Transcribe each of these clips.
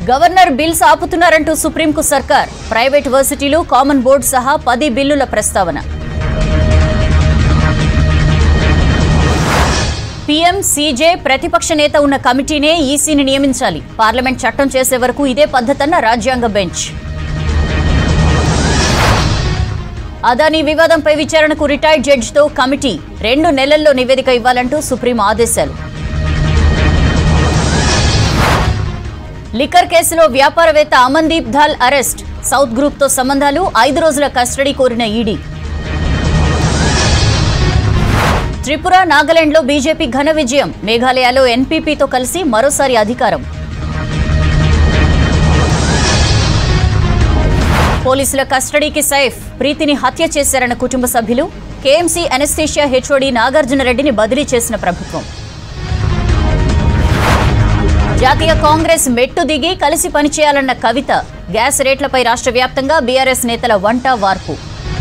Governor bills ఆపుతున్నారంటూ సుప్రీంకు సర్కార్ private వర్సిటీలు common board సహా పది బిల్లుల ప్రస్తావన పీఎం సీజే ప్రతిపక్ష నేత ఉన్న కమిటీనే ఈసీని నియమించాలి పార్లమెంట్ చట్టం చేసే వరకు ఇదే పద్ధతన్న రాజ్యాంగ బెంచ్ అదానీ వివాదంపై విచారణకు రిటైర్డ్ జడ్జితో కమిటీ రెండు నెలల్లో నివేదిక ఇవ్వాలంటూ సుప్రీం ఆదేశాలు లిక్కర్ కేసులో వ్యాపారవేత్త అమన్దీప్ ధాల్ అరెస్ట్ సౌత్ గ్రూప్తో సంబంధాలు ఐదు రోజుల కస్టడీ కోరిన ఈడీ త్రిపుర నాగాలాండ్లో బీజేపీ ఘన విజయం మేఘాలయలో ఎన్పీపీతో కలిసి మరోసారి అధికారం పోలీసుల కస్టడీకి సైఫ్ ప్రీతిని హత్య చేశారన్న కుటుంబ సభ్యులు కేఎంసీ అనస్థేషియా హెచ్ఓడి నాగార్జున రెడ్డిని బదిలీ చేసిన ప్రభుత్వం జాతీయ కాంగ్రెస్ మెట్టు దిగి కలిసి పనిచేయాలన్న కవిత గ్యాస్ రేట్లపై రాష్ట్ర వ్యాప్తంగా బీఆర్ఎస్ నేతల వంట వార్పు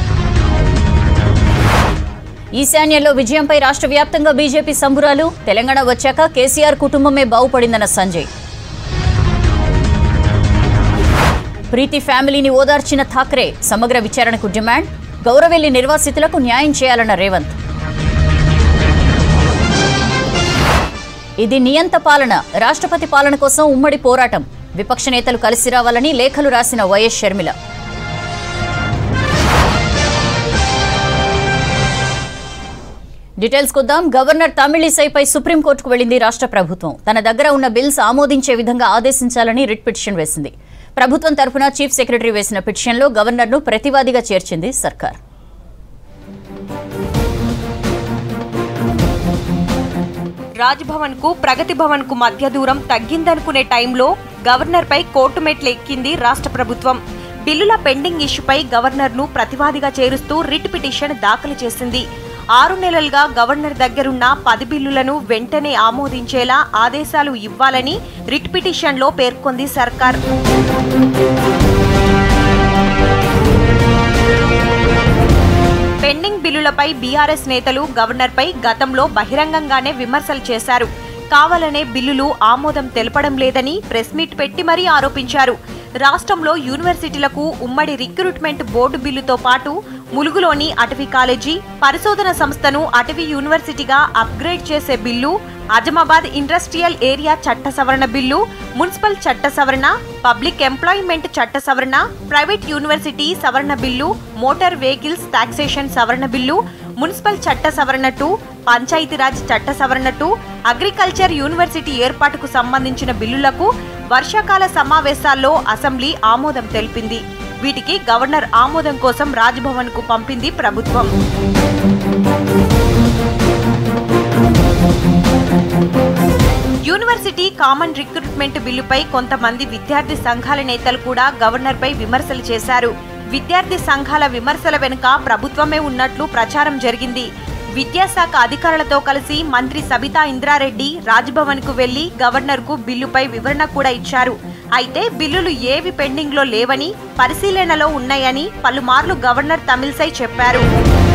ఈశాన్యంలో విజయంపై రాష్ట్ర వ్యాప్తంగా బీజేపీ సంబురాలు తెలంగాణ వచ్చాక కేసీఆర్ కుటుంబమే బాగుపడిందన్న సంజయ్ ప్రీతి ఫ్యామిలీని ఓదార్చిన ఠాక్రే సమగ్ర విచారణకు డిమాండ్ గౌరవెల్లి నిర్వాసితులకు న్యాయం చేయాలన్న రేవంత్ ఇది నియంత పాలన రాష్ట్రపతి పాలన కోసం ఉమ్మడి పోరాటం విపక్ష నేతలు కలిసి రావాలని లేఖలు రాసిన వైఎస్ షర్మిల డీటెయిల్స్ కొద్దాం గవర్నర్ తమిళిసైపై సుప్రీంకోర్టుకు వెళ్లింది రాష్ట్ర ప్రభుత్వం తన దగ్గర ఉన్న బిల్స్ ఆమోదించే విధంగా ఆదేశించాలని రిట్ పిటిషన్ వేసింది ప్రభుత్వం తరఫున చీఫ్ సెక్రటరీ వేసిన పిటిషన్లో గవర్నర్ను ప్రతివాదిగా చేర్చింది సర్కార్ రాజ్భవన్ కు ప్రగతి భవన్ కు మధ్య దూరం తగ్గిందనుకునే టైంలో గవర్నర్ పై కోర్టు మెట్లు ఎక్కింది రాష్ట్ర ప్రభుత్వం బిల్లుల పెండింగ్ ఇష్యూపై గవర్నర్ ను ప్రతివాదిగా చేరుస్తూ రిట్ పిటిషన్ దాఖలు చేసింది ఆరు నెలలుగా గవర్నర్ దగ్గరున్న పది బిల్లులను వెంటనే ఆమోదించేలా ఆదేశాలు ఇవ్వాలని రిట్ పిటిషన్లో పేర్కొంది సర్కార్ పెండింగ్ బిల్లులపై బీఆర్ఎస్ నేతలు గవర్నర్పై గతంలో బహిరంగంగానే విమర్శలు చేశారు కావాలనే బిల్లులు ఆమోదం తెలపడం లేదని ప్రెస్ మీట్ పెట్టి మరీ ఆరోపించారు రాష్ట్రంలో యూనివర్సిటీలకు ఉమ్మడి రిక్రూట్మెంట్ బోర్డు బిల్లుతో పాటు ములుగులోని అటవీ కాలేజీ పరిశోధన సంస్థను అటవీ యూనివర్సిటీగా అప్గ్రేడ్ చేసే బిల్లు అజమాబాద్ ఇండస్ట్రియల్ ఏరియా చట్ట సవరణ బిల్లు మున్సిపల్ చట్ట సవరణ పబ్లిక్ ఎంప్లాయ్మెంట్ చట్ట సవరణ ప్రైవేట్ యూనివర్సిటీ సవరణ బిల్లు మోటార్ వెహికల్స్ టాక్సేషన్ సవరణ బిల్లు మున్సిపల్ చట్ట సవరణ టూ పంచాయతీరాజ్ చట్ట సవరణ టూ అగ్రికల్చర్ యూనివర్సిటీ ఏర్పాటుకు సంబంధించిన బిల్లులకు వర్షాకాల సమావేశాల్లో అసెంబ్లీ ఆమోదం తెలిపింది వీటికి గవర్నర్ ఆమోదం కోసం రాజ్భవన్ కు పంపింది ప్రభుత్వం యూనివర్సిటీ కామన్ రిక్రూట్మెంట్ బిల్లుపై కొంతమంది విద్యార్థి సంఘాల నేతలు కూడా గవర్నర్పై విమర్శలు చేశారు విద్యార్థి సంఘాల విమర్శల వెనుక ప్రభుత్వమే ఉన్నట్లు ప్రచారం జరిగింది విద్యాశాఖ అధికారులతో కలిసి మంత్రి సబితా ఇంద్రారెడ్డి రాజ్భవన్ కు వెళ్లి గవర్నర్ కు బిల్లుపై వివరణ కూడా ఇచ్చారు అయితే బిల్లులు ఏవి పెండింగ్ లో లేవని పరిశీలనలో ఉన్నాయని పలుమార్లు గవర్నర్ తమిళసై చెప్పారు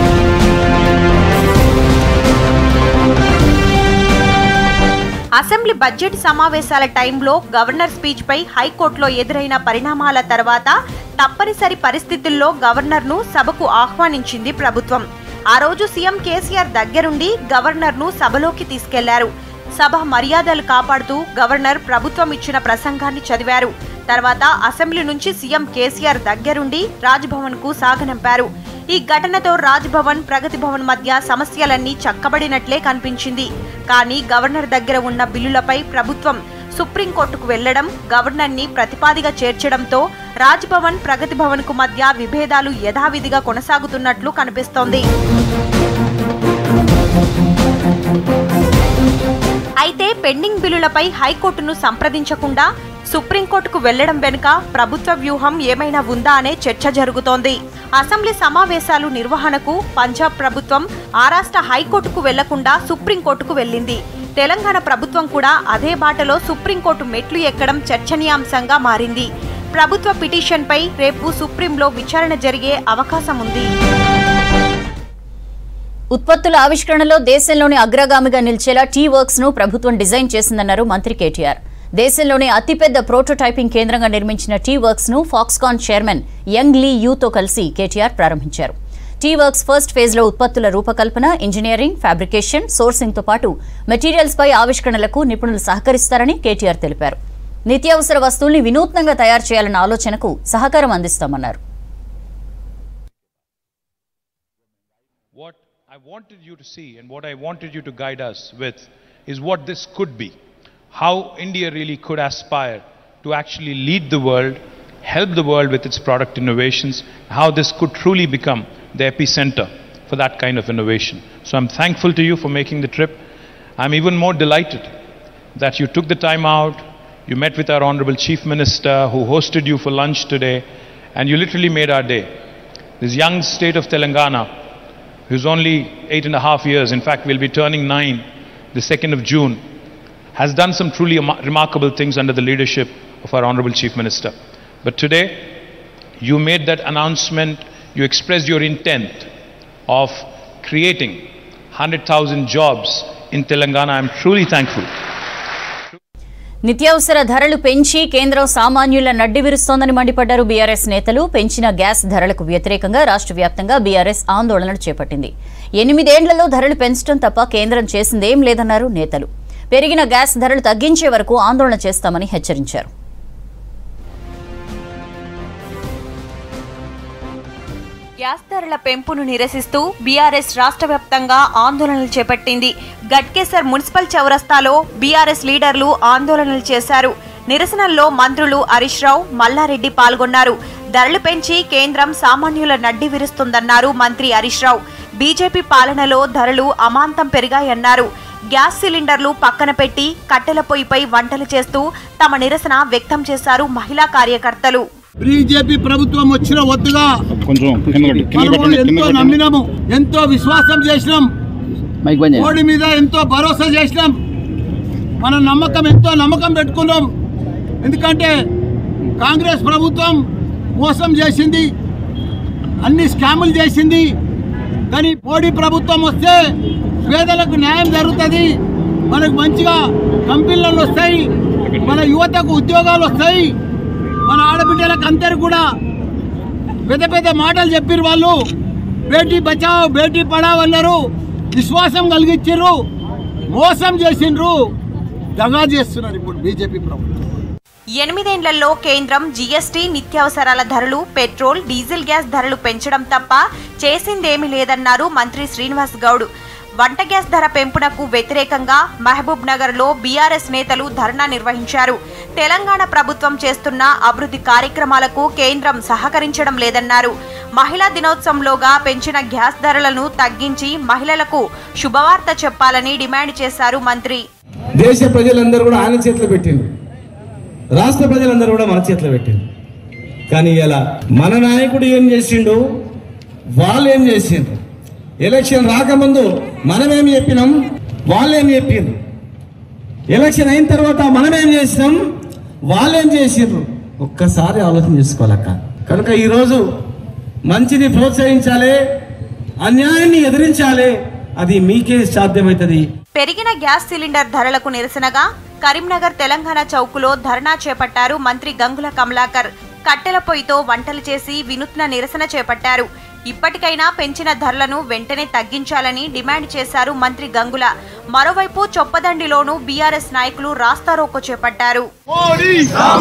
అసెంబ్లీ బడ్జెట్ సమావేశాల టైంలో గవర్నర్ స్పీచ్ పై హైకోర్టులో ఎదురైన పరిణామాల తర్వాత తప్పనిసరి పరిస్థితుల్లో గవర్నర్ను సభకు ఆహ్వానించింది ప్రభుత్వం ఆ రోజు సీఎం కేసీఆర్ దగ్గరుండి గవర్నర్ను సభలోకి తీసుకెళ్లారు సభ మర్యాదలు కాపాడుతూ గవర్నర్ ప్రభుత్వం ఇచ్చిన ప్రసంగాన్ని చదివారు తర్వాత అసెంబ్లీ నుంచి సీఎం కేసీఆర్ దగ్గరుండి రాజ్భవన్ కు సాగనంపారు ఈ ఘటనతో రాజ్భవన్ ప్రగతి భవన్ మధ్య సమస్యలన్నీ చక్కబడినట్లే కనిపించింది కానీ గవర్నర్ దగ్గర ఉన్న బిల్లులపై ప్రభుత్వం సుప్రీంకోర్టుకు వెళ్లడం గవర్నర్ ని ప్రతిపాదిగా చేర్చడంతో రాజ్భవన్ ప్రగతి భవన్ కు మధ్య విభేదాలు యథావిధిగా కొనసాగుతున్నట్లు కనిపిస్తోంది అయితే పెండింగ్ బిల్లులపై హైకోర్టును సంప్రదించకుండా సుప్రీంకోర్టుకు వెళ్లడం వెనుక ప్రభుత్వ వ్యూహం ఏమైనా ఉందా అనే చర్చ జరుగుతోంది అసెంబ్లీ సమావేశాలు నిర్వహణకు పంజాబ్ ప్రభుత్వం ఆ రాష్ట్ర హైకోర్టుకు వెళ్లకుండా సుప్రీంకోర్టుకు వెళ్ళింది తెలంగాణ ప్రభుత్వం కూడా అదే బాటలో సుప్రీంకోర్టు మెట్లు ఎక్కడం చర్చనీయాంశంగా మారింది ప్రభుత్వ పిటిషన్పై రేపు సుప్రీంలో విచారణ జరిగే అవకాశం ఉంది ఉత్పత్తుల ఆవిష్కరణలో దేశంలోని అగ్రగామిగా నిలిచేలా టీ వర్క్స్ ను ప్రభుత్వం డిజైన్ చేసిందన్నారు మంత్రి కేటీఆర్ దేశంలోనే అతిపెద్ద ప్రోటోటైపింగ్ కేంద్రంగా నిర్మించిన టీ వర్క్స్ ను ఫాక్స్కాన్ చైర్మన్ యంగ్ లీ యూతో కలిసి కేటీఆర్ ప్రారంభించారు టీ వర్క్స్ ఫస్ట్ ఫేజ్ లో ఉత్పత్తుల రూపకల్పన ఇంజనీరింగ్ ఫ్యాబ్రికేషన్ సోర్సింగ్ తో పాటు మెటీరియల్స్ పై ఆవిష్కరణలకు నిపుణులు సహకరిస్తారని కేటీఆర్ తెలిపారు నిత్యావసర వస్తువుల్ని వినూత్నంగా తయారు చేయాలన్న ఆలోచనకు సహకారం అందిస్తామన్నారు What I wanted you to see and what I wanted you to guide us with is what this could be. How India really could aspire to actually lead the world, help the world with its product innovations, how this could truly become the epicenter for that kind of innovation. So I'm thankful to you for making the trip. I'm even more delighted that you took the time out, you met with our Honorable Chief Minister who hosted you for lunch today, and you literally made our day. This young state of Telangana, who's only eight and a half years, in fact, will be turning nine the 2nd of June, has done some truly ama- remarkable things under the leadership of our Honorable Chief Minister. But today, you made that announcement, you expressed your intent of creating 100,000 jobs in Telangana. I'm truly thankful. నిత్యావసర ధరలు పెంచి కేంద్రం సామాన్యుల నడ్డి విరుస్తోందని మండిపడ్డారు BRS నేతలు పెంచిన gas ధరలకు వ్యతిరేకంగా రాష్ట్ర వ్యాప్తంగా బీఆర్ఎస్ ఆందోళనలు చేపట్టింది ఎనిమిదేండ్లలో ధరలు పెంచడం తప్ప కేంద్రం చేసిందేం లేదన్నారు నేతలు పెరిగిన గ్యాస్ ధరలు తగ్గించే వరకు ఆందోళన చేస్తామని హెచ్చరించారు గ్యాస్ ధరల పెంపును నిరసిస్తూ బీఆర్ఎస్ రాష్ట్ర వ్యాప్తంగా ఆందోళనలు చేపట్టింది గట్కేసర్ మున్సిపల్ చౌరస్తాలో బీఆర్ఎస్ లీడర్లు ఆందోళనలు చేశారు నిరసనల్లో మంత్రులు హరీష్ రావు మల్లారెడ్డి పాల్గొన్నారు ధరలు పెంచి కేంద్రం సామాన్యుల నడ్డి విరుస్తుందన్నారు మంత్రి హరీష్ రావు బీజేపీ పాలనలో ధరలు అమాంతం పెరిగాయన్నారు గ్యాస్ సిలిండర్లు పక్కన పెట్టి కట్టెల పొయ్యిపై వంటలు చేస్తూ తమ నిరసన వ్యక్తం చేశారు మహిళా కార్యకర్తలు బీజేపీ ప్రభుత్వం వచ్చిన వద్దుగా కొంచెం కింద పెట్టండి, కింద మనము పెట్టండి, కింద ఎంతో పెట్టండి. నమ్మినాము ఎంతో విశ్వాసం చేసినాం మైక్ బంద్ చేయండి. మోడీ మీద ఎంతో భరోసా చేసినాం మన నమ్మకం ఎంతో నమ్మకం పెట్టుకున్నాం ఎందుకంటే కాంగ్రెస్ ప్రభుత్వం మోసం చేసింది అన్ని స్కాములు చేసింది కానీ మోడీ ప్రభుత్వం వస్తే పేదలకు న్యాయం జరుగుతుంది మనకు మంచిగా కంపెనీలు వస్తాయి మన యువతకు ఉద్యోగాలు వస్తాయి మన ఆడబిడ్డలకు అందరు కూడా పెద్ద పెద్ద మాటలు చెప్పారు వాళ్ళు బేటీ బచావ్ బేటీ పడావ్ అన్నారు విశ్వాసం కలిగించారు మోసం చేసిండ్రు దగా చేస్తున్నారు ఇప్పుడు బీజేపీ ప్రభుత్వం ఎనిమిదేండ్లలో కేంద్రం జీఎస్టీ నిత్యావసరాల ధరలు పెట్రోల్ డీజిల్ గ్యాస్ ధరలు పెంచడం తప్ప చేసిందేమీ లేదన్నారు మంత్రి శ్రీనివాస్ గౌడ్ వంట గ్యాస్ ధర పెంపునకు వ్యతిరేకంగా మహబూబ్ నగర్ లో బీఆర్ఎస్ నేతలు ధర్నా నిర్వహించారు తెలంగాణ ప్రభుత్వం చేస్తున్న అభివృద్ధి కార్యక్రమాలకు కేంద్రం సహకరించడం లేదన్నారు మహిళా దినోత్సవంలోగా పెంచిన గ్యాస్ ధరలను తగ్గించి మహిళలకు శుభవార్త చెప్పాలని డిమాండ్ చేశారు మంత్రి దేశ ప్రజలందరూ కూడా ఆయన చేతిలో పెట్టిండు రాష్ట్ర ప్రజలందరూ కూడా మన చేతిలో పెట్టిండు కానీ ఇలా మన నాయకుడు ఏం చేసిండు వాళ్ళు ఏం చేసిండ్రు ఎలక్షన్ రాకముందు మనమేం చెప్పినాం వాళ్ళేం చెప్పిండ్రు ఎలక్షన్ అయిన తర్వాత మనమేం చేసినాం వాళ్ళేం చేసిండ్రు ఒక్కసారి ఆలోచన చేసుకోవాలక్క కనుక ఈరోజు మంచిని ప్రోత్సహించాలి అన్యాయాన్ని ఎదిరించాలి అది మీకే సాధ్యమవుతుంది పెరిగిన గ్యాస్ సిలిండర్ ధరలకు నిరసనగా కరీంనగర్ తెలంగాణ చౌకులో ధర్నా చేపట్టారు మంత్రి గంగుల కమలాకర్ కట్టెల పొయ్యితో వంటలు చేసి వినూత్న నిరసన చేపట్టారు ఇప్పటికైనా పెంచిన ధరలను వెంటనే తగ్గించాలని డిమాండ్ చేశారు మంత్రి గంగుల మరోవైపు చొప్పదండిలోనూ బీఆర్ఎస్ నాయకులు రాస్తారోకో చేపట్టారు మోడీ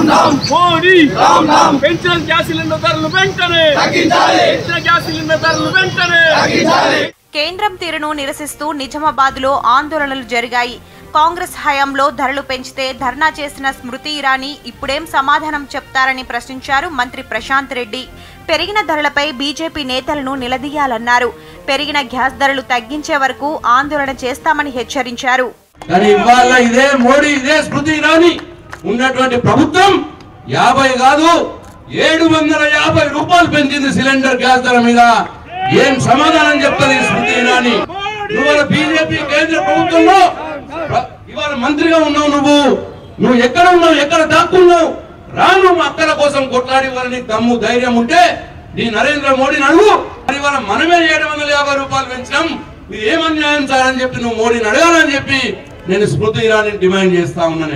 మోడీ పెంచిన గ్యాస్ సిలిండర్ ధరలు వెంటనే పెంచిన గ్యాస్ సిలిండర్ ధరలు వెంటనే కేంద్రం తీరును నిరసిస్తూ నిజామాబాద్ లో ఆందోళనలు జరిగాయి కాంగ్రెస్ హయాంలో ధరలు పెంచితే ధర్నా చేసిన స్మృతి ఇరానీ ఇప్పుడేం సమాధానం చెప్తారని ప్రశ్నించారు మంత్రి ప్రశాంత్ రెడ్డి పెరిగిన ధరలపై బీజేపీ నేతలను నిలదీయాలన్నారు పెరిగిన గ్యాస్ ధరలు తగ్గించే వరకు ఆందోళన చేస్తామని హెచ్చరించారు కానీ ఇవాళ ఇదే మోడీ ఇదే స్మృతి ఇరానీ ఉన్నటువంటి ప్రభుత్వం యాభై కాదు ఏడు వందల యాభై రూపాయలు పెంచింది సిలిండర్ గ్యాస్ ధర మీద ఏం సమాధానం చెప్తుంది స్మృతి ఇరానీ నువ్వు బీజేపీ కేంద్ర ప్రభుత్వంలో ప్ర- ఇవాళ మంత్రిగా ఉన్నావు నువ్వు నువ్వు ఎక్కడ ఉన్నావు ఎక్కడ దాక్కున్నావు రాను మా అక్కల కోసం కొట్లాడి వాళ్ళని దమ్ము ధైర్యం ఉంటే నీ నరేంద్ర మోడీని అడుగు మరి ఇవాళ మనమే ఏడు వందల యాభై రూపాయలు పెంచినాం ఇది ఏం అన్యాయం సార్ అని చెప్పి నువ్వు మోడీని అడగాలని చెప్పి నేను స్మృతి ఇరానీ డిమాండ్ చేస్తా ఉన్నాను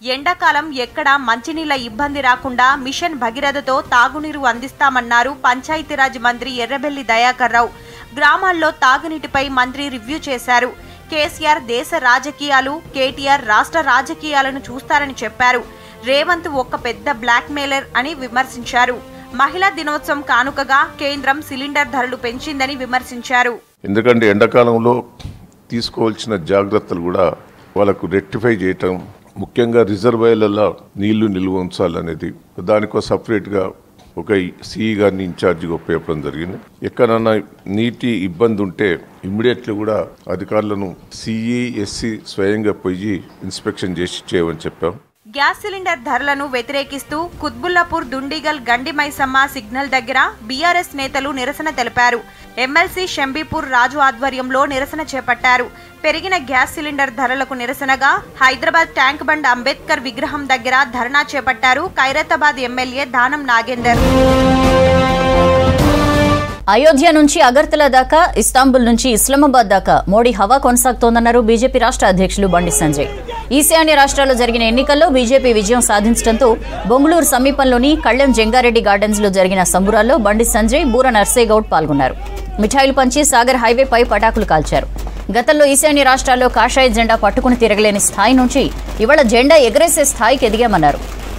ఎండాకాలం ఎక్కడా మంచినీళ్ల ఇబ్బంది రాకుండా మిషన్ భగీరథతో తాగునీరు అందిస్తామన్నారు పంచాయతీరాజ్ మంత్రి ఎర్రబెల్లి దయాకర్ రావు గ్రామాల్లో తాగునీటిపై మంత్రి రివ్యూ చేశారు కేసీఆర్ దేశ రాజకీయాలు కేటీఆర్ రాష్ట్ర రాజకీయాలను చూస్తారని చెప్పారు రేవంత్ ఒక పెద్ద బ్లాక్ మెయిలర్ అని విమర్శించారు మహిళా దినోత్సవం కానుకగా కేంద్రం సిలిండర్ ధరలు పెంచిందని విమర్శించారు ఎందుకంటే ఎండాకాలంలో తీసుకోవాల్సిన జాగ్రత్తలు కూడా వాళ్ళకు రెక్టిఫై చేయటం ముఖ్యంగా రిజర్వాయర్లలో నీళ్లు నిల్వ ఉంచాలనేది దానికో సపరేట్గా ఒక సిఈ గారిని ఇన్ఛార్జిగా ఉపయోగపడడం జరిగింది ఎక్కడన్నా నీటి ఇబ్బంది ఉంటే ఇమ్మీడియట్లీ కూడా అధికారులను సిఈ ఎస్సీ స్వయంగా పోయి ఇన్స్పెక్షన్ చేసి చేయమని చెప్పాం గ్యాస్ సిలిండర్ ధరలను వ్యతిరేకిస్తూ కుత్బుల్లాపూర్ దుండిగల్ గండి మైసమ్మ సిగ్నల్ దగ్గర బీఆర్ఎస్ నేతలు నిరసన తెలిపారు ఎమ్మెల్సీ షంబీపూర్ రాజు ఆధ్వర్యంలో నిరసన చేపట్టారు పెరిగిన గ్యాస్ సిలిండర్ ధరలకు నిరసనగా హైదరాబాద్ ట్యాంక్ బండ్ అంబేద్కర్ విగ్రహం దగ్గర ధర్నా చేపట్టారు ఖైరతాబాద్ ఎమ్మెల్యే దానం నాగేందర్ అయోధ్య నుంచి అగర్తల దాకా ఇస్తాంబుల్ నుంచి ఇస్లామాబాద్ దాకా మోడీ హవా కొనసాగుతోందన్నారు బీజేపీ రాష్ట్ర అధ్యక్షులు బండి సంజయ్ ఈశాన్య రాష్ట్రాల్లో జరిగిన ఎన్నికల్లో బీజేపీ విజయం సాధించడంతో బొంగుళూరు సమీపంలోని కళ్యాణ్ జంగారెడ్డి గార్డెన్స్ లో జరిగిన సంబురాల్లో బండి సంజయ్ బూర నర్సేగౌడ్ పాల్గొన్నారు మిఠాయిలు పంచి సాగర్ హైవేపై పటాకులు కాల్చారు గతంలో ఈశాన్య రాష్ట్రాల్లో కాషాయ జెండా పట్టుకుని తిరగలేని స్థాయి నుంచి ఇవాళ జెండా ఎగరేసే స్థాయికి ఎదిగామన్నారు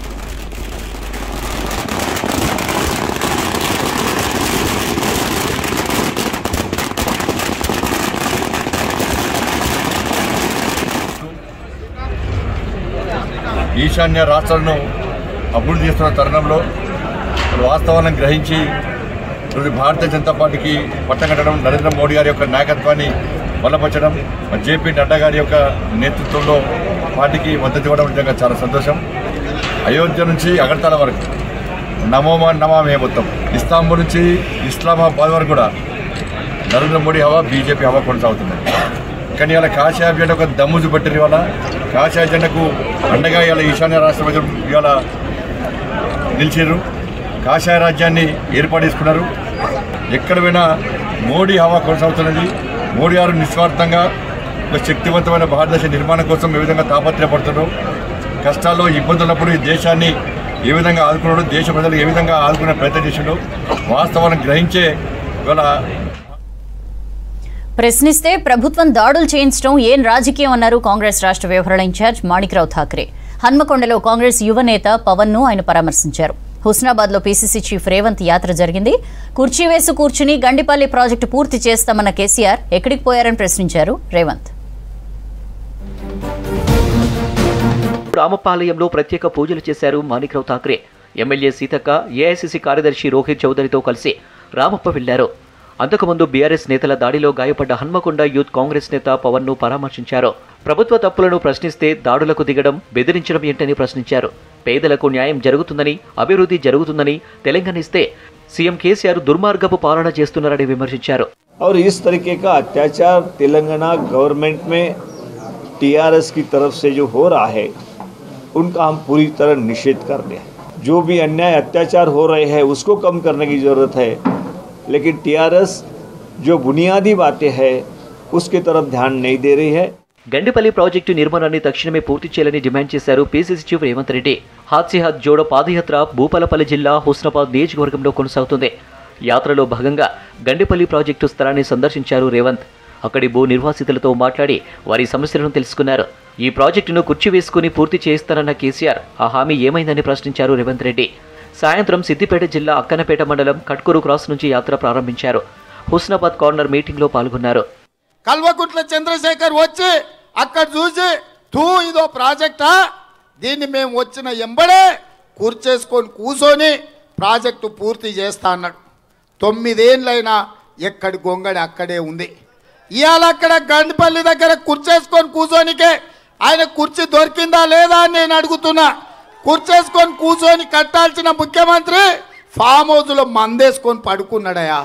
ఈశాన్య రాష్ట్రాలను అభివృద్ధి చేస్తున్న తరుణంలో మరి వాస్తవాలను గ్రహించి మరి భారతీయ జనతా పార్టీకి పట్టగట్టడం నరేంద్ర మోడీ గారి యొక్క నాయకత్వాన్ని బలపరచడం మరి జేపీ నడ్డా గారి యొక్క నేతృత్వంలో పార్టీకి మద్దతు ఇవ్వడం నిజంగా చాలా సంతోషం అయోధ్య నుంచి అగర్తల వరకు నమోమా నమామే మొత్తం ఇస్తాంబుల్ నుంచి ఇస్లామాబాద్ వరకు కూడా నరేంద్ర మోడీ హవా బీజేపీ హవా కొనసాగుతుంది కానీ ఇవాళ కాషాయ జెండా ఒక దమ్ము చూపెట్టారు ఇవాళ కాషాయ జెండకు అండగా ఇవాళ ఈశాన్య రాష్ట్ర ప్రజలు ఇవాళ నిలిచారు కాషాయ రాజ్యాన్ని ఏర్పాటు చేసుకున్నారు ఎక్కడ పోయినా మోడీ హవా కొనసాగుతున్నది మోడీ గారు నిస్వార్థంగా ఒక శక్తివంతమైన భారతదేశ నిర్మాణం కోసం ఏ విధంగా తాపత్రయపడుతున్నారు కష్టాల్లో ఇబ్బందులు ఉన్నప్పుడు ఈ దేశాన్ని ఏ విధంగా ఆదుకున్నాడు దేశ ప్రజలు ఏ విధంగా ఆదుకునే ప్రయత్నం చేసిండో వాస్తవాలను గ్రహించే ఇవాళ ప్రశ్నిస్తే ప్రభుత్వం దాడులు చేయించడం ఏం రాజకీయం అన్నారు కాంగ్రెస్ రాష్ట్ర వ్యవహారాల ఇన్ఛార్జ్ మాణిక్రావు ఠాక్రే హన్మకొండలో కాంగ్రెస్ యువ నేత పవన్ ను ఆయన పరామర్శించారు హుస్నాబాద్ లో పీసీసీ చీఫ్ రేవంత్ యాత్ర జరిగింది కుర్చీ వేసి కూర్చుని గండిపల్లి ప్రాజెక్టు పూర్తి చేస్తామన్న కేసీఆర్ ఎక్కడికి పోయారని ప్రశ్నించారు రేవంత్ రామపాలయంలో ప్రత్యేక పూజలు చేశారు మాణిక్రావు ఠాక్రే ఎమ్మెల్యే సీతక్క ఏఐసీసీ కార్యదర్శి రోహిత్ చౌదరితో కలిసి రామప్ప వెళ్లారు అంతకుముందు బీఆర్ఎస్ నేతల దాడిలో గాయపడ్డ హన్మకొండ యూత్ కాంగ్రెస్ నేత పవన్ ను పరామర్శించారు ప్రభుత్వ తప్పులను ప్రశ్నిస్తే దాడులకు దిగడం బెదిరించడం ఏంటని ప్రశ్నించారు పేదలకు న్యాయం జరుగుతుందని అభివృద్ధి జరుగుతుందని తెలంగాణ ఇస్తే సీఎం కేసీఆర్ దుర్మార్గపు పాలన చేస్తున్నారని విమర్శించారు और इस तरीके का अत्याचार तेलंगाना गवर्नमेंट में टीआरएस की तरफ से जो हो रहा है उनका हम पूरी तरह निषेध कर रहे हैं जो भी अन्याय अत्याचार हो रहे हैं उसको कम करने की ज़रूरत है लेकिन टीआरएस जो बुनियादी बातें हैं उसकी तरफ ध्यान नहीं दे रही है గండిపల్లి ప్రాజెక్టు నిర్మాణాన్ని తక్షణమే పూర్తి చేయాలని డిమాండ్ చేశారు పీసీసీ చీఫ్ రేవంత్ రెడ్డి హాత్సిహాత్ జోడో పాదయాత్ర భూపాలపల్లి జిల్లా హుస్నాబాద్ నియోజకవర్గంలో కొనసాగుతుంది యాత్రలో భాగంగా గండిపల్లి ప్రాజెక్టు స్థలాన్ని సందర్శించారు రేవంత్ అక్కడి భూ నిర్వాసితులతో మాట్లాడి వారి సమస్యలను తెలుసుకున్నారు ఈ ప్రాజెక్టును కుర్చీ వేసుకుని పూర్తి చేయిస్తానన్న కేసీఆర్ ఆ హామీ ఏమైందని ప్రశ్నించారు రేవంత్ రెడ్డి సాయంత్రం సిద్దిపేట జిల్లా అక్కనపేట మండలం కట్కూరు క్రాస్ నుంచి యాత్ర ప్రారంభించారు హుస్నాబాద్ కార్నర్ మీటింగ్లో పాల్గొన్నారు కల్వకుట్ల చంద్రశేఖర్ వచ్చి అక్కడ చూసి తూ ఇదో ప్రాజెక్టా దీన్ని మేము వచ్చిన ఎంబడే కూర్చేసుకొని కూర్చొని ప్రాజెక్టు పూర్తి చేస్తా అన్నాడు తొమ్మిదేళ్ళైనా ఎక్కడి గొంగడి అక్కడే ఉంది ఇవాళ అక్కడ గండిపల్లి దగ్గర కుర్చేసుకొని కూర్చోనికే ఆయన కుర్చీ దొరికిందా లేదా అని నేను అడుగుతున్నా కుర్చేసుకొని కూర్చొని కట్టాల్సిన ముఖ్యమంత్రి ఫామ్ హౌస్లో మందేసుకొని పడుకున్నాడయా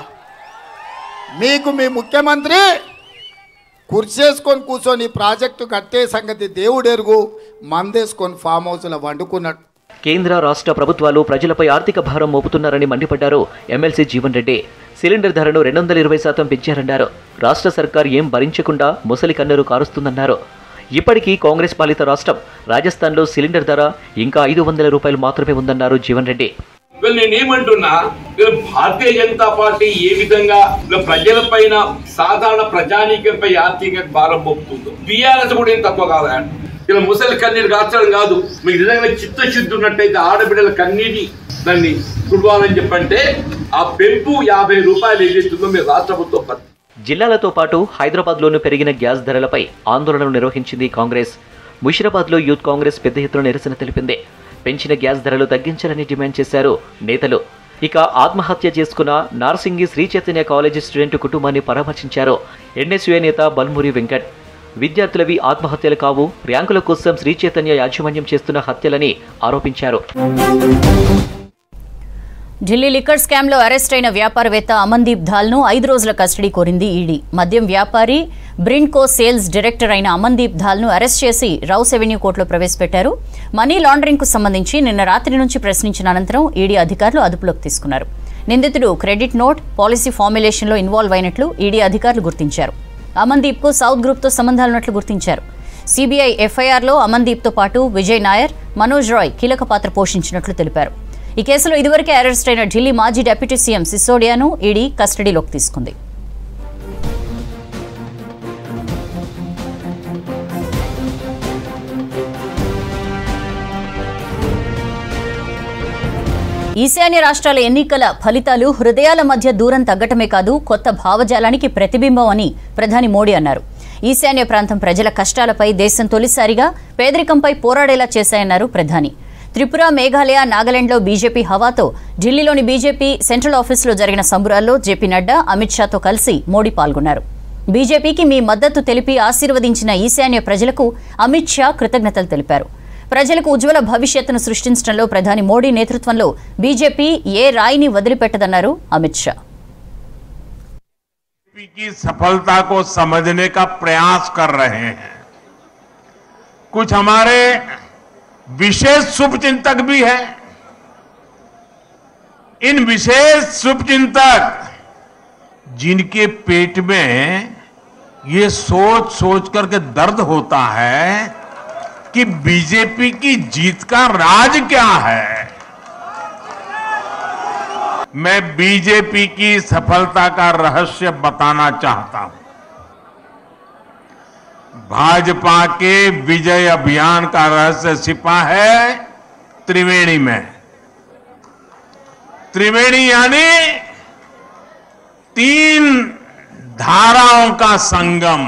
మీకు మీ ముఖ్యమంత్రి కుర్చేసుకొని కూర్చొని ఈ ప్రాజెక్టు కట్టే సంగతి దేవుడెరుగు మందేసుకొని ఫామ్ హౌస్లో వండుకున్నాడు కేంద్ర రాష్ట్ర ప్రభుత్వాలు ప్రజలపై ఆర్థిక భారం మోపుతున్నారని మండిపడ్డారు ఎమ్మెల్సీ జీవన్ రెడ్డి సిలిండర్ ధరను రెండు వందల ఇరవై శాతం పెంచారన్నారు రాష్ట్ర సర్కార్ ఏం భరించకుండా ముసలి కన్నీరు కారుస్తుందన్నారు ఇప్పటికీ కాంగ్రెస్ పాలిత రాష్ట్రం రాజస్థాన్లో సిలిండర్ ధర ఇంకా ఐదు వందల రూపాయలు మాత్రమే ఉందన్నారు జీవన్ రెడ్డి వీళ్ళు నేనేమంటున్నా వీళ్ళు భారతీయ జనతా పార్టీ ఏ విధంగా వీళ్ళ ప్రజల పైన సాధారణ ప్రజానీకంపై ఆర్థిక భారం మోపుతుందో టీఆర్ఎస్ కూడా ఏం తక్కువ కాదా ఇలా ముసలి కన్నీరు కాల్చడం కాదు మీకు నిజంగా చిత్తశుద్ధి ఉన్నట్టయితే ఆడబిడ్డల కన్నీటి దాన్ని కుడవాలని చెప్పంటే ఆ పెంపు యాభై రూపాయలు ఏదైతుందో మీరు రాష్ట్ర ప్రభుత్వం ప- జిల్లాలతో పాటు హైదరాబాద్లోనూ పెరిగిన గ్యాస్ ధరలపై ఆందోళనలు నిర్వహించింది కాంగ్రెస్ ముషిరాబాద్లో యూత్ కాంగ్రెస్ పెద్ద ఎత్తున నిరసన తెలిపింది పెంచిన గ్యాస్ ధరలు తగ్గించాలని డిమాండ్ చేశారు నేతలు ఇక ఆత్మహత్య చేసుకున్న నార్సింగి శ్రీ చైతన్య కాలేజీ స్టూడెంట్ కుటుంబాన్ని పరామర్శించారు ఎన్ఎస్యుఏ నేత బల్మూరి వెంకట్ విద్యార్థులవి ఆత్మహత్యలు కావు ర్యాంకుల కోసం శ్రీ చైతన్య యాజమాన్యం చేస్తున్న హత్యలని ఆరోపించారు ఢిల్లీ లిక్కర్ స్కామ్లో అరెస్ట్ అయిన వ్యాపారవేత్త అమన్దీప్ ధాల్ను ఐదు రోజుల కస్టడీ కోరింది ఈడీ మద్యం వ్యాపారి బ్రిండ్కో సేల్స్ డైరెక్టర్ అయిన అమన్దీప్ ధాల్ను అరెస్ట్ చేసి రౌస్ ఎవెన్యూ కోర్టులో ప్రవేశపెట్టారు మనీ లాండరింగ్కు సంబంధించి నిన్న రాత్రి నుంచి ప్రశ్నించిన అనంతరం ఈడీ అధికారులు అదుపులోకి తీసుకున్నారు నిందితుడు క్రెడిట్ నోట్ పాలసీ ఫార్ములేషన్లో ఇన్వాల్వ్ అయినట్లు ఈడీ అధికారులు గుర్తించారు అమన్దీప్కు సౌత్ గ్రూప్తో సంబంధాలున్నట్లు గుర్తించారు సిబిఐ ఎఫ్ఐఆర్లో అమన్దీప్తో పాటు విజయ్ నాయర్ మనోజ్ రాయ్ కీలక పాత్ర పోషించినట్లు తెలిపారు ఈ కేసులో ఇదివరకే అరెస్ట్ అయిన ఢిల్లీ మాజీ డిప్యూటీ సీఎం సిసోడియాను ఈడీ కస్టడీలోకి తీసుకుంది ఈశాన్య రాష్ట్రాల ఎన్నికల ఫలితాలు హృదయాల మధ్య దూరం తగ్గటమే కాదు కొత్త భావజాలానికి ప్రతిబింబం అని ప్రధాని మోడీ అన్నారు ఈశాన్య ప్రాంతం ప్రజల కష్టాలపై దేశం తొలిసారిగా పేదరికంపై పోరాడేలా చేశాయన్నారు ప్రధాని త్రిపుర మేఘాలయ నాగాలాండ్లో బీజేపీ హవాతో ఢిల్లీలోని బీజేపీ సెంట్రల్ ఆఫీసులో జరిగిన సంబురాల్లో జేపీ నడ్డా అమిత్ షాతో కలిసి మోడీ పాల్గొన్నారు బీజేపీకి మీ మద్దతు తెలిపి ఆశీర్వదించిన ఈశాన్య ప్రజలకు అమిత్ షా కృతజ్ఞతలు తెలిపారు ప్రజలకు ఉజ్వల భవిష్యత్తును సృష్టించడంలో ప్రధాని మోడీ నేతృత్వంలో బీజేపీ ఏ రాయిని వదిలిపెట్టదన్నారు అమిత్ షా की सफलता को समझने का प्रयास कर रहे हैं कुछ हमारे विशेष शुभचिंतक भी हैं इन विशेष शुभचिंतक जिनके पेट में ये सोच सोच करके दर्द होता है कि बीजेपी की जीत का राज क्या है मैं बीजेपी की सफलता का रहस्य बताना चाहता हूं भाजपा के विजय अभियान का रहस्य छिपा है त्रिवेणी में त्रिवेणी यानी तीन धाराओं का संगम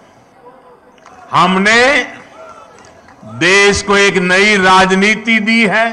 हमने देश को एक नई राजनीति दी है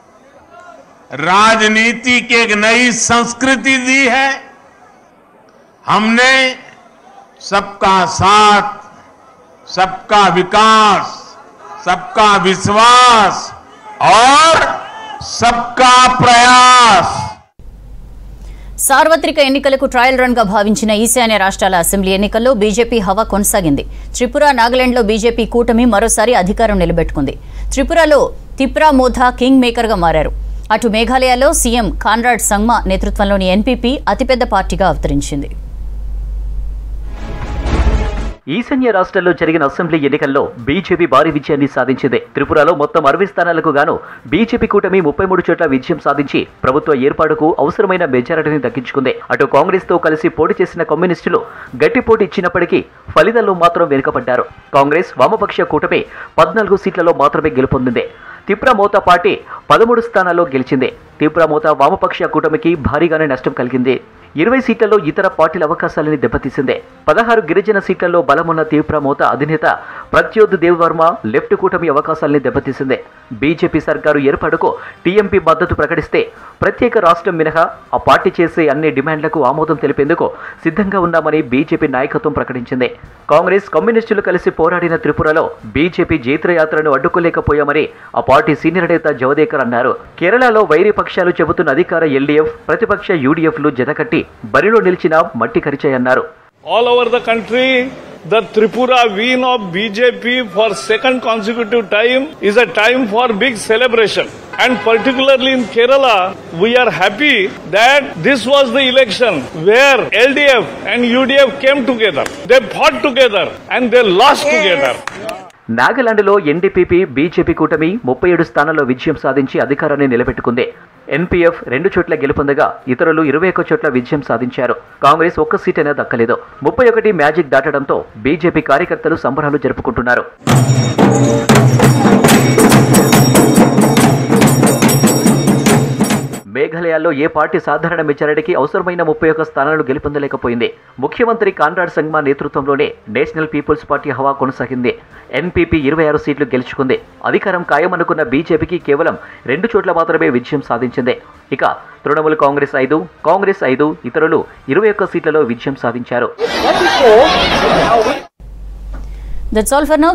राजनीति की एक नई संस्कृति दी है हमने सबका साथ सबका विकास सबका विश्वास और सबका प्रयास సార్వత్రిక ఎన్నికలకు ట్రయల్ రన్ గా భావించిన ఈశాన్య రాష్ట్రాల అసెంబ్లీ ఎన్నికల్లో బీజేపీ హవా కొనసాగింది త్రిపుర నాగాలాండ్లో బీజేపీ కూటమి మరోసారి అధికారం నిలబెట్టుకుంది త్రిపురలో తిప్రా మోధా కింగ్ మేకర్ గా మారారు అటు మేఘాలయలో సీఎం కాన్రాడ్ సంగ్మా నేతృత్వంలోని ఎన్పీపీ అతిపెద్ద పార్టీగా అవతరించింది ఈశాన్య రాష్ట్రాల్లో జరిగిన అసెంబ్లీ ఎన్నికల్లో బీజేపీ భారీ విజయాన్ని సాధించింది త్రిపురలో మొత్తం అరవై స్థానాలకు గాను బీజేపీ కూటమి ముప్పై మూడు చోట్ల విజయం సాధించి ప్రభుత్వ ఏర్పాటుకు అవసరమైన మెజారిటీని దక్కించుకుంది అటు కాంగ్రెస్ తో కలిసి పోటీ చేసిన కమ్యూనిస్టులు గట్టి పోటీ ఇచ్చినప్పటికీ ఫలితాల్లో మాత్రం వెనుకబడ్డారు కాంగ్రెస్ వామపక్ష కూటమి పద్నాలుగు సీట్లలో మాత్రమే గెలుపొందింది తిప్రా మోతా పార్టీ పదమూడు స్థానాల్లో గెలిచింది తిప్రా మోతా వామపక్ష కూటమికి భారీగానే నష్టం కలిగింది ఇరవై సీట్లలో ఇతర పార్టీల అవకాశాలని దెబ్బతీసింది పదహారు గిరిజన సీట్లలో బలమున్న తీవ్ర మోత అధినేత ప్రత్యోద్ దేవ్ వర్మ లెఫ్ట్ కూటమి అవకాశాలని దెబ్బతీసింది బీజేపీ సర్కారు ఏర్పాటుకు టీఎంపీ మద్దతు ప్రకటిస్తే ప్రత్యేక రాష్ట్రం మినహా ఆ పార్టీ చేసే అన్ని డిమాండ్లకు ఆమోదం తెలిపేందుకు సిద్ధంగా ఉన్నామని బీజేపీ నాయకత్వం ప్రకటించింది కాంగ్రెస్ కమ్యూనిస్టులు కలిసి పోరాడిన త్రిపురలో బీజేపీ జైత్రయాత్రను అడ్డుకోలేకపోయామని ఆ పార్టీ సీనియర్ నేత జవదేకర్ అన్నారు కేరళలో వైరి పక్షాలు చెబుతున్న అధికార ఎల్డీఎఫ్ ప్రతిపక్ష యూడీఎఫ్లు జతకట్టి బరిలో నిలిచిన మట్టి కరిచాయన్నారు all over the country. The Tripura win of BJP for second consecutive time is a time for big celebration. And particularly in Kerala, we are happy that this was the election where LDF and UDF came together. They fought together and they lost together. నాగాలాండ్లో NDPP BJP కూటమి ముప్పై ఏడు స్థానాల్లో విజయం సాధించి అధికారాన్ని నిలబెట్టుకుంది NPF రెండు చోట్ల గెలుపొందగా ఇతరులు ఇరవై ఒక్క చోట్ల విజయం సాధించారు కాంగ్రెస్ ఒక్క సీటైనా దక్కలేదు ముప్పై ఒకటి మ్యాజిక్ దాటడంతో బీజేపీ కార్యకర్తలు సంబరాలు జరుపుకుంటున్నారు మేఘాలయాల్లో ఏ పార్టీ సాధారణ మెజారిటీకి అవసరమైన ముప్పై ఒక్క స్థానాలు గెలుపొందలేకపోయింది ముఖ్యమంత్రి కాన్రాడ్ సంగ్మా నేతృత్వంలోనే నేషనల్ పీపుల్స్ పార్టీ హవా కొనసాగింది ఎన్పీపీ ఇరవై ఆరు సీట్లు గెలుచుకుంది అధికారం ఖాయమనుకున్న బీజేపీకి కేవలం రెండు చోట్ల మాత్రమే విజయం సాధించింది ఇక తృణమూల్ కాంగ్రెస్ ఐదు కాంగ్రెస్ ఐదు ఇతరులు ఇరవై ఒక్క సీట్లలో విజయం సాధించారు దట్స్ ఆల్ ఫర్ నౌ